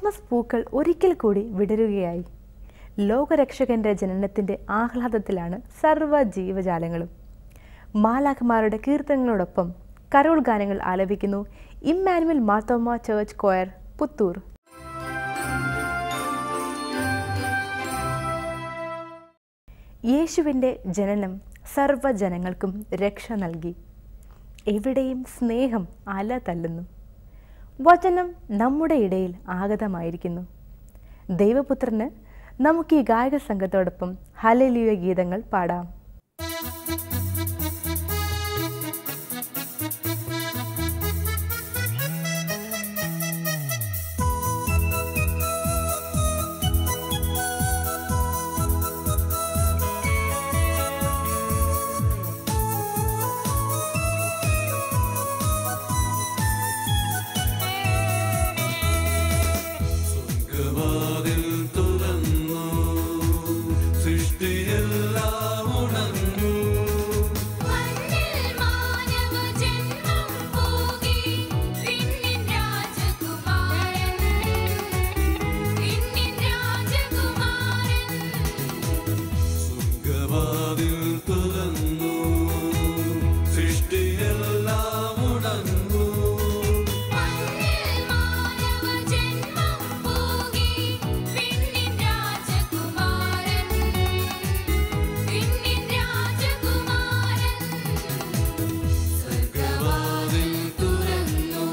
Christmas പൂക്കൾ ഒരിക്കൽ കൂടി വിടരുകയായി ലോകരക്ഷകന്റെ ജനനത്തിന്റെ ആഹ്ലാദത്തിലാണ് സർവ്വ ജീവജാലങ്ങളും മാലാഖമാരുടെ കീർത്തനങ്ങളോടൊപ്പം കരോൾ ഗാനങ്ങൾ ആലപിക്കുന്നു Immanuel Marthoma church choir Puthur യേശുവിൻ്റെ ജനനം സർവ്വജനങ്ങൾക്കും രക്ഷ നൽകി എവിടെയും സ്നേഹം അല തല്ലുന്നു വചനം നമ്മുടെ ഇടയിൽ ആഗതമായിരിക്കുന്നു ദൈവപുത്രന് നമുക്ക് ഈ ഗായക സംഘത്തോടൊപ്പം ഹലലിയ ഗീതങ്ങൾ പാടാം സ്വർഗവാതിൽ തുറന്നു സൃഷ്ടിയെല്ലാം ഉണർന്നു മണ്ണിൽ മാനവ ജന്മം പോകി വിണ്ണിൻ രാജകുമാരൻ വിണ്ണിൻ രാജകുമാരൻ സ്വർഗവാതിൽ തുറന്നു സൃഷ്ടിയെല്ലാം ഉണർന്നു മണ്ണിൽ മാനവ ജന്മം പോകി വിണ്ണിൻ രാജകുമാരൻ വിണ്ണിൻ രാജകുമാരൻ സ്വർഗവാതിൽ തുറന്നു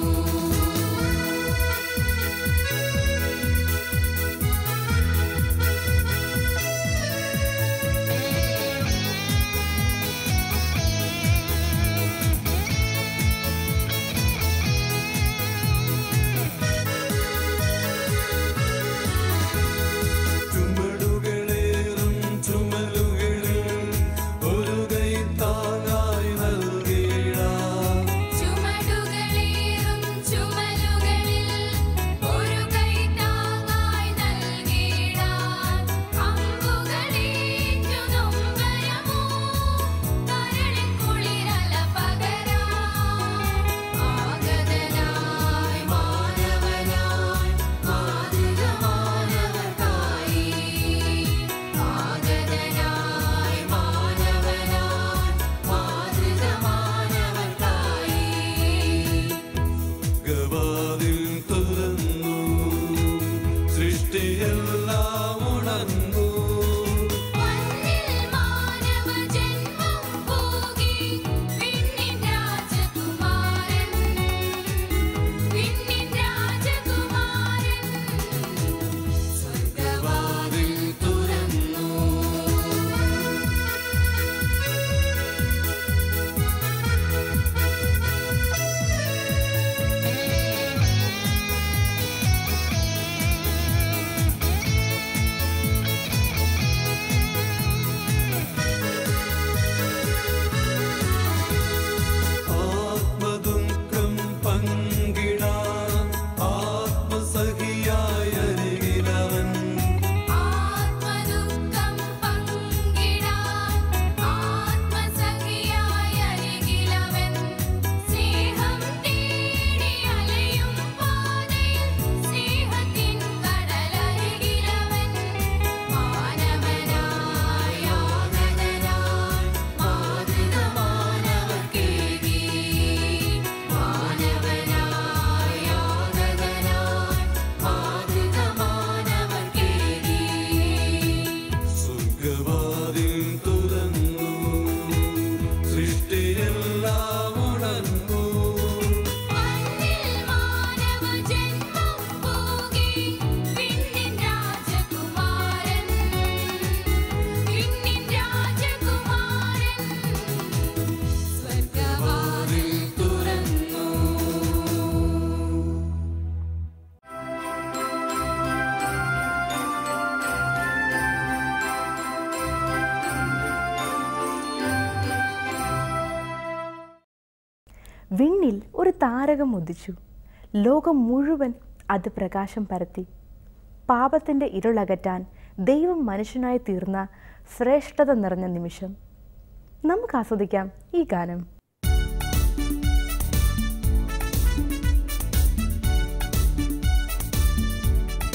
ചുമടുകളേറും ചുമലുകളിൽ ഒരു കൈ താങ്ങായി നൽകിയിടാം ചുമടുകളേറും ചുമലുകളിൽ ഒരു കൈ താങ്ങായി നൽകിടാൻ അമ്പുകളേറ്റു നൊമ്പരമോ കരളിൻ കുളിരല പകരാൻ ആഗതനായി മാനവനായി മാതൃക മാനവർക്കായി ആഗതനായി മാനവനായി മാതൃക മാനവർക്കായി ഗവാതിൽ തുറന്നു സൃഷ്ടിയെല്ലാം ഉണർന്നു മണ്ണിൽ മാനവ ജന്മം പോകി വിണ്ണിൻ രാജകുമാരൻ വിണ്ണിൻ രാജകുമാരൻ സ്വർഗവാതിൽ തുറന്നു ആത്മദുഃഖം പങ്കിടാൻ ആത്മസഖിയായ അരികിലവൻ ആത്മദുഃഖം പങ്കിടാൻ ആത്മസഖിയായ അരികിലവൻ സ്നേഹം തേടി അലയും പാതയിൽ സ്നേഹത്തിൻ കടലരികിലവൻ മാനവനായി ആഗതനായി മാതൃക മാനവർക്കേകി മാനവനായി ആഗതനായി മാതൃക മാനവർക്കേകി സ്വർഗവാതിൽ തുറന്നു സൃഷ്ടിയെല്ലാം ഉണർന്നു മണ്ണിൽ മാനവ ജന്മം പോകി വിണ്ണിൻ രാജകുമാരൻ വിണ്ണിൻ രാജകുമാരൻ സ്വർഗവാതിൽ തുറന്നു വിണ്ണിൽ ഒരു താരകം ഉദിച്ചു ലോകം മുഴുവൻ അത് പ്രകാശം പരത്തി പാപത്തിൻ്റെ ഇരുളകറ്റാൻ ദൈവം മനുഷ്യനായി തീർന്ന ശ്രേഷ്ഠത നിറഞ്ഞ നിമിഷം നമുക്ക് ആസ്വദിക്കാം ഈ ഗാനം ും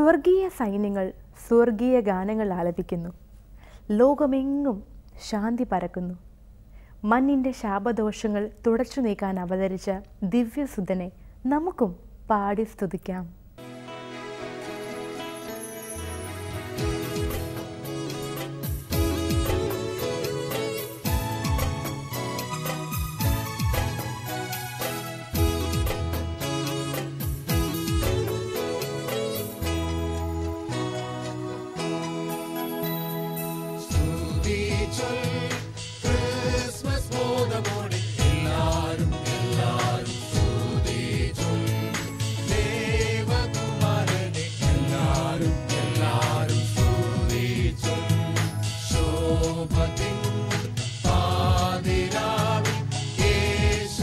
സ്വർഗീയ സൈന്യങ്ങൾ സ്വർഗീയ ഗാനങ്ങൾ ആലപിക്കുന്നു ലോകമെങ്ങും ശാന്തി പരക്കുന്നു മണ്ണിൻ്റെ ശാപദോഷങ്ങൾ തുടച്ചു നീക്കാൻ അവതരിച്ച ദിവ്യസുതനെ നമുക്കും പാടി സ്തുതിക്കാം ക്രിസ്മസ് മോദമോടെ എല്ലാരും എല്ലാരും സ്തുതിച്ചും ദേവകുമാരനെ എല്ലാരും എല്ലാരും സ്തുതിച്ചും ശോഭത്തിൻ പാതിരാവിൽ യേശു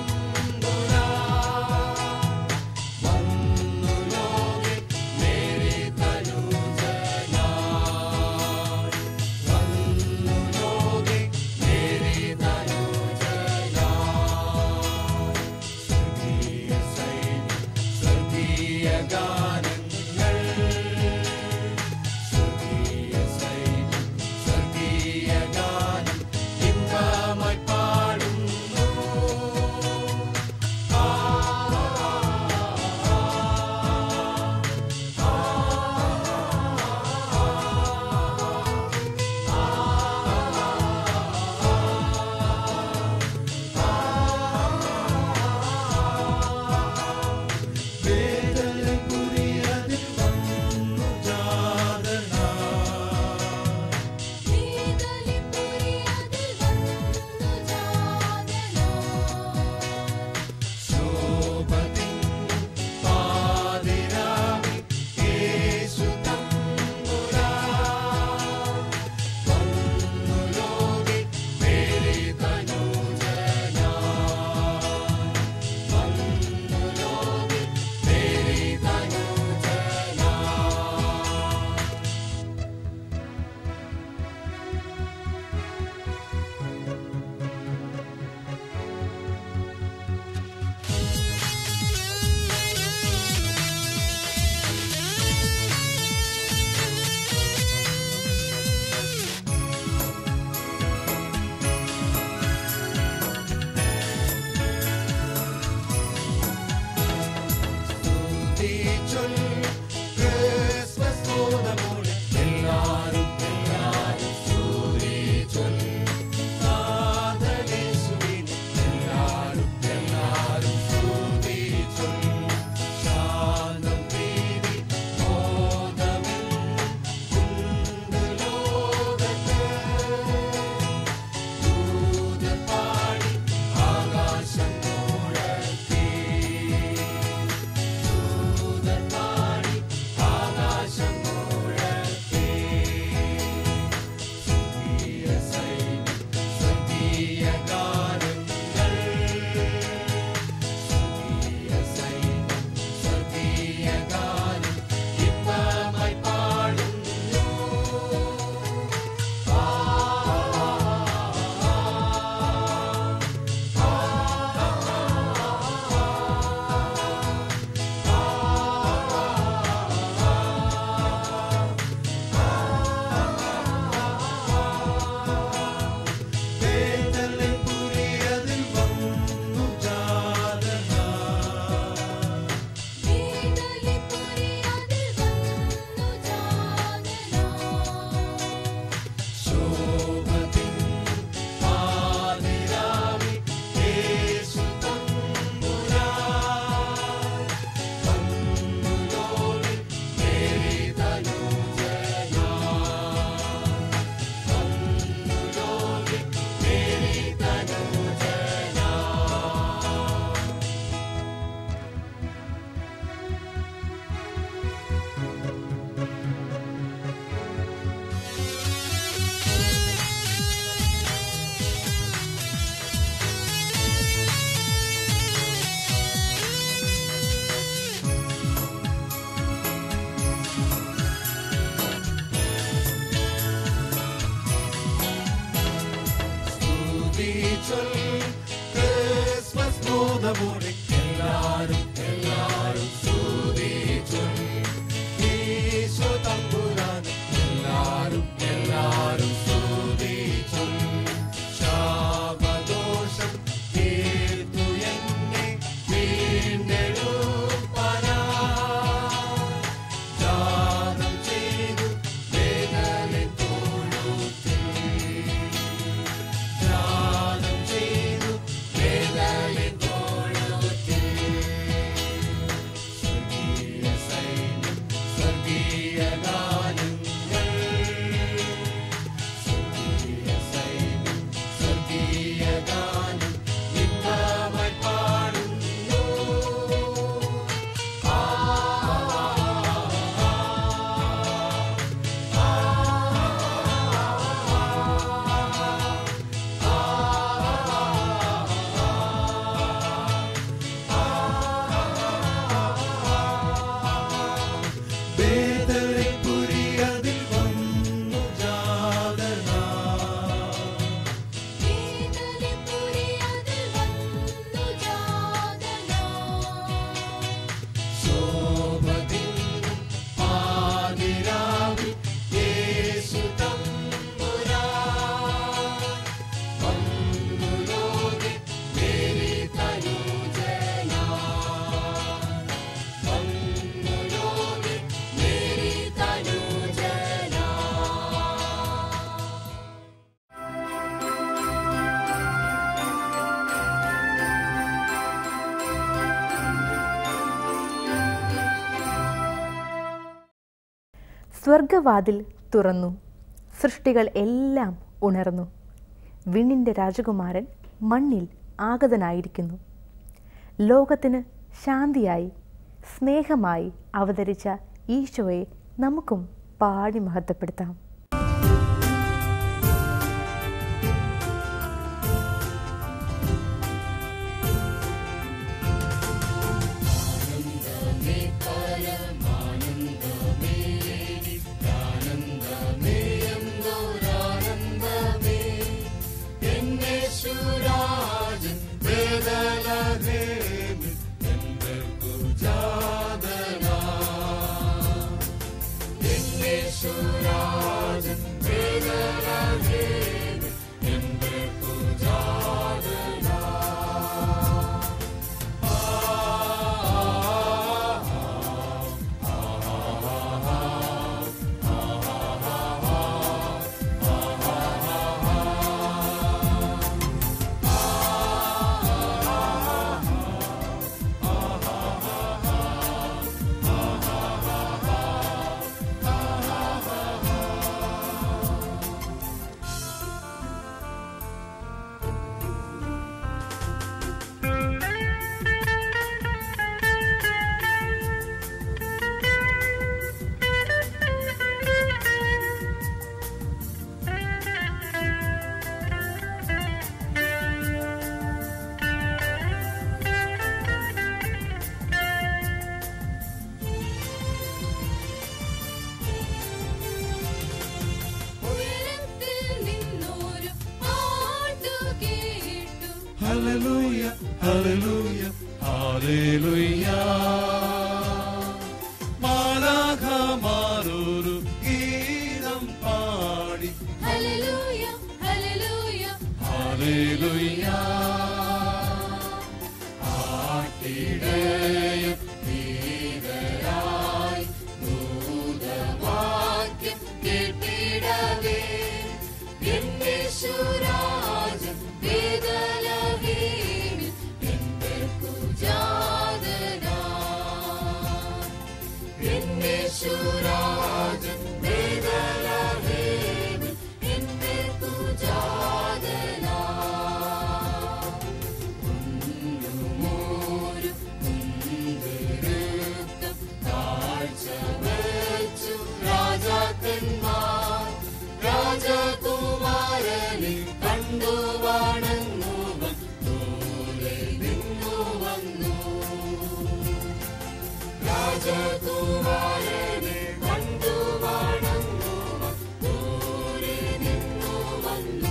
തമ്പുരാൻ വന്നു ലോകെ മേരി തനുജനായി വന്നു ലോകെ മേരി തനുജനായി സ്വർഗീയ സൈന്യം സ്വർഗീയ ഗാനങ്ങൾ സ്വർഗീയ സൈന്യം സ്വർഗീയ ഗാനം ഇമ്പമായി പാടുന്നു വേദനപുരിയതിൽ വന്നു ജാതനാ ശോഭത്തിൻ പാതിരാവിൽ യേശു തമ്പുരാൻ വന്നു ലോകെ മേരി തനുജനായി വന്നു ലോകെ മേരി തനുജനായി സ്തുതിച്ചൊൽ ക്രിസ്മസ് മോദമോടെ എല്ലാരും എല്ലാരും സ്തുതിച്ചൊൽ നാഥനേശുവിനെ എല്ലാരും എല്ലാരും സ്തുതിച്ചൊൽ ശാന്തം പ്രീതി ബോധമെന്നും ഉണ്ട് ലോകത്ത് ദൂതപാടി ആകാശം മുഴക്കി ദൂതപാടി ആകാശം മുഴക്കി സ്വർഗീയ സൈന്യം സ്വർഗീയ ഗാനങ്ങൾ സ്വർഗീയ സൈന്യം സ്വർഗീയ ഗാനം ഇമ്പമായി പാടുന്നു വേദനപുരിയതിൽ വന്നു ജാതനാ ശോഭത്തിൻ പാതിരാവിൽ യേശു തമ്പുരാൻ വന്നു ലോകെ മേരി തനുജനായി വന്നു ലോകെ മേരി തനുജനായി സ്തുതിച്ചൊൽ ക്രിസ്മസ് മോദമോടെ എല്ലാരും എല്ലാരും സ്തുതിച്ചൊൽ ഈ സ്വർഗവാതിൽ തുറന്നു സൃഷ്ടികൾ എല്ലാം ഉണർന്നു വിണ്ണിൻ്റെ രാജകുമാരൻ മണ്ണിൽ ആഗതനായിരിക്കുന്നു ലോകത്തിന് ശാന്തിയായി സ്നേഹമായി അവതരിച്ച ഈശോയെ നമുക്കും പാടി മഹത്വപ്പെടുത്താം എന്നേശുരാജൻ വേദലഹേമിൽ എന്തെർക്കു ജാതനാ എന്നേശുരാജൻ വേദലഹേമിൽ എന്തെർക്കു ജാതനാ ഉയരത്തിൽ നിന്നൊരു പാട്ടു കേട്ടു ഹല്ലേലൂയ ഹല്ലേലൂയ ഹല്ലേലൂയ മാലാഖമാരൊരു ഗീതം പാടി ഹല്ലേലൂയ ഹല്ലേലൂയ ഹല്ലേലൂയ ആട്ടിടയം ധീരരായി ദൂതവാക്യം കേട്ടിടവേ എന്നേശുരാജൻ വേദലഹേമിൽ എന്തെർക്കു ജാതനാ എന്നേശുരാജൻ വേദലഹേമിൽ എന്തെർക്കു ജാതനാ ഒരു കുന്തിരുക്കം താഴ്ച വെച്ചു രാജാക്കന്മാർ രാജകുമാരനെ കണ്ടു വണങ്ങുവൻ ദൂരെ നിന്നു വന്നു രാജകുമാരനെ കണ്ടു വണങ്ങുവൻ ദൂരെ നിന്നു വന്നു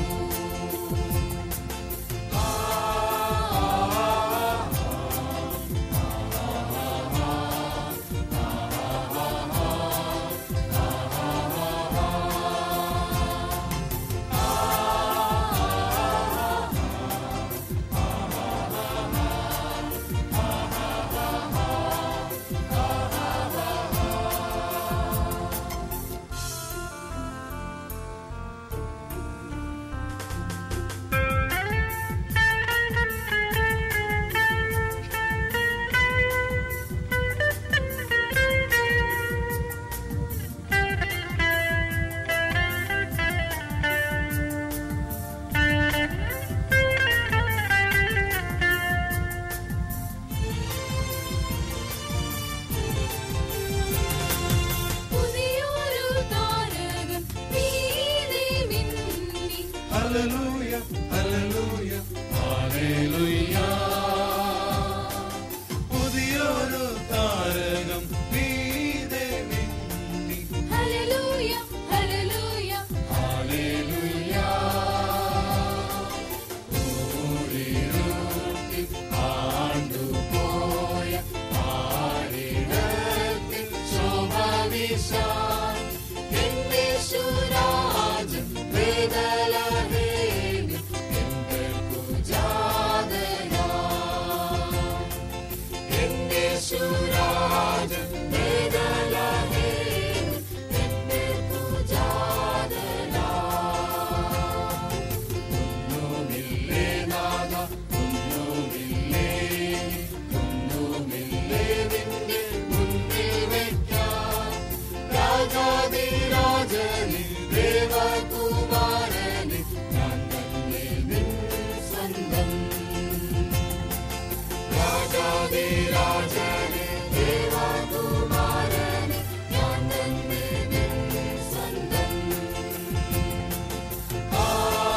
ദേവകുമാരനെ ഞാൻ തന്നെ നിൻ സ്വന്തം രാജാവേ രാജനെ ദേവകുമാരനെ ഞാൻ തന്നെ നിൻ സ്വന്തം ആ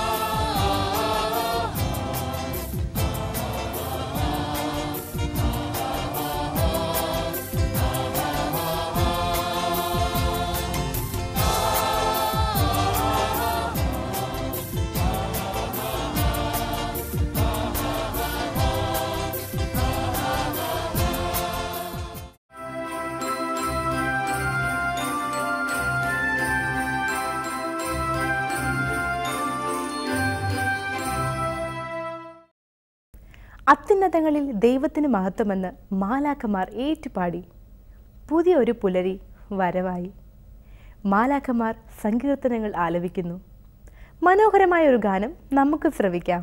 അത്യുന്നതങ്ങളിൽ ദൈവത്തിന് മഹത്വമെന്ന് മാലാഖമാർ ഏറ്റുപാടി പുതിയ ഒരു പുലരി വരവായി മാലാഖമാർ സങ്കീർത്തനങ്ങൾ ആലപിക്കുന്നു മനോഹരമായ ഒരു ഗാനം നമുക്ക് ശ്രവിക്കാം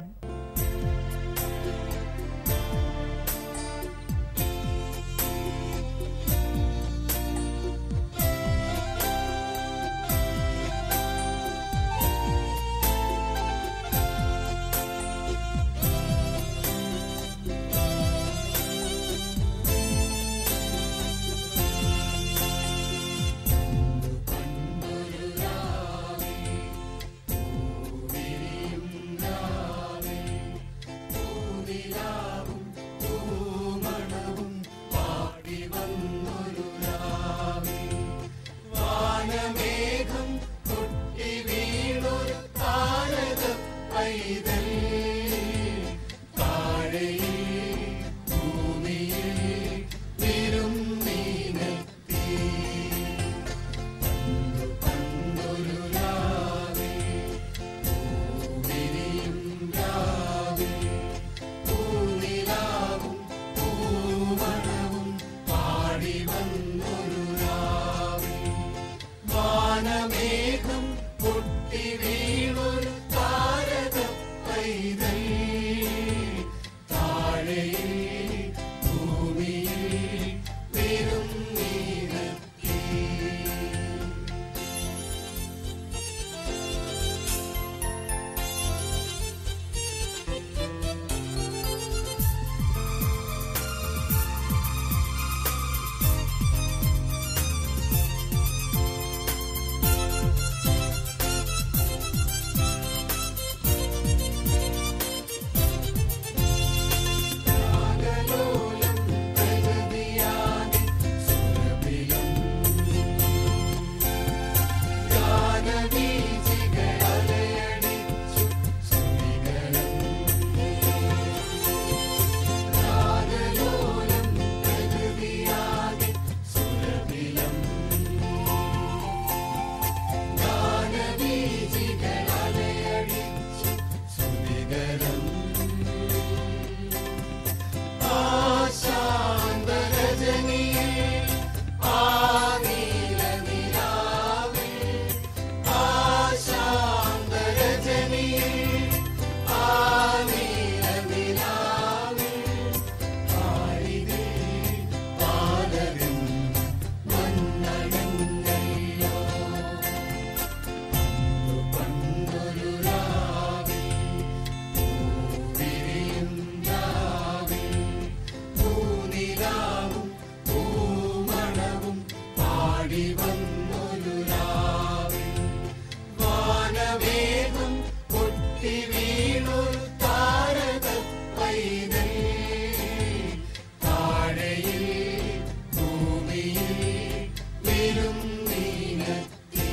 വാനമേഘം പൊട്ടി വീണൊരു താരക പൈതൽ താഴെയിൽ ഭൂമിയിൽ വിരുന്നീനെത്തി പണ്ടു പണ്ടൊരു രാവിൽ പൂവിരിയും രാവിൽ പൂനിലാവും പൂമണവും പാടി വന്നൊരു രാവിൽ വാനമേഘം പൊട്ടി വീണൊരു താരക പൈതൽ താഴെയിൽ ഭൂമിയിൽ വിരുന്നീനെത്തി രാഗലോലം പ്രകൃതിയാകെ സുരഭിലം ഗാനവീചികളലയടിച്ചു സ്തുതികരം രാഗലോലം പ്രകൃതിയാകെ സുരഭിലം ഗാനവീചികളലയടിച്ചു സ്തുതികരം ആശാന്തരജനിയിൽ ആനീലനിലാവിൽ ആശാന്തരജനിയിൽ ആനീലനിലാവിൽ ആരിതേ പാലരും മന്നണങ്ങല്ലോ പണ്ടൊരു രാവിൽ പൂവിരിയും രാവിൽ പൂനിലാവും പൂമണവും പാടി വന്നൊരു രാവിൽ വാനവേഗം പൊട്ടി വീണൊരു താരക പൈതൽ താഴെയിൽ ഭൂമിയിൽ വിരുന്നീനെത്തി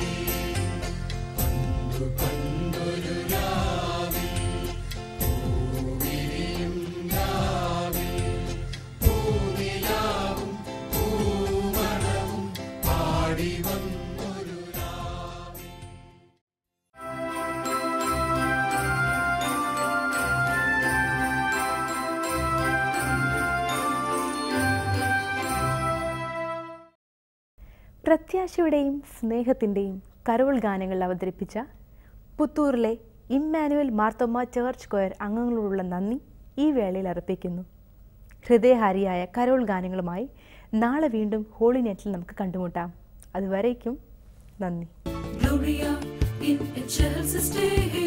പണ്ടു പണ്ടൊരു രാവിൽ പൂവിരിയും രാവിൽ പൂനിലാവും പൂമണവും പാടി വന്നൊരു രാവിൽ പ്രത്യാശയുടെയും സ്നേഹത്തിൻ്റെയും കരോൾ ഗാനങ്ങൾ അവതരിപ്പിച്ച പുത്തൂരിലെ ഇമ്മാനുവൽ മാർത്തോമ ചേർച്ച് കൊയർ അംഗങ്ങളോടുള്ള നന്ദി ഈ വേളയിൽ അർപ്പിക്കുന്നു ഹൃദയഹാരിയായ കരോൾ ഗാനങ്ങളുമായി നാളെ വീണ്ടും ഹോളി നെറ്റിൽ നമുക്ക് കണ്ടുമുട്ടാം അതുവരേക്കും നന്ദി Glory Gloria in excelsis Deo.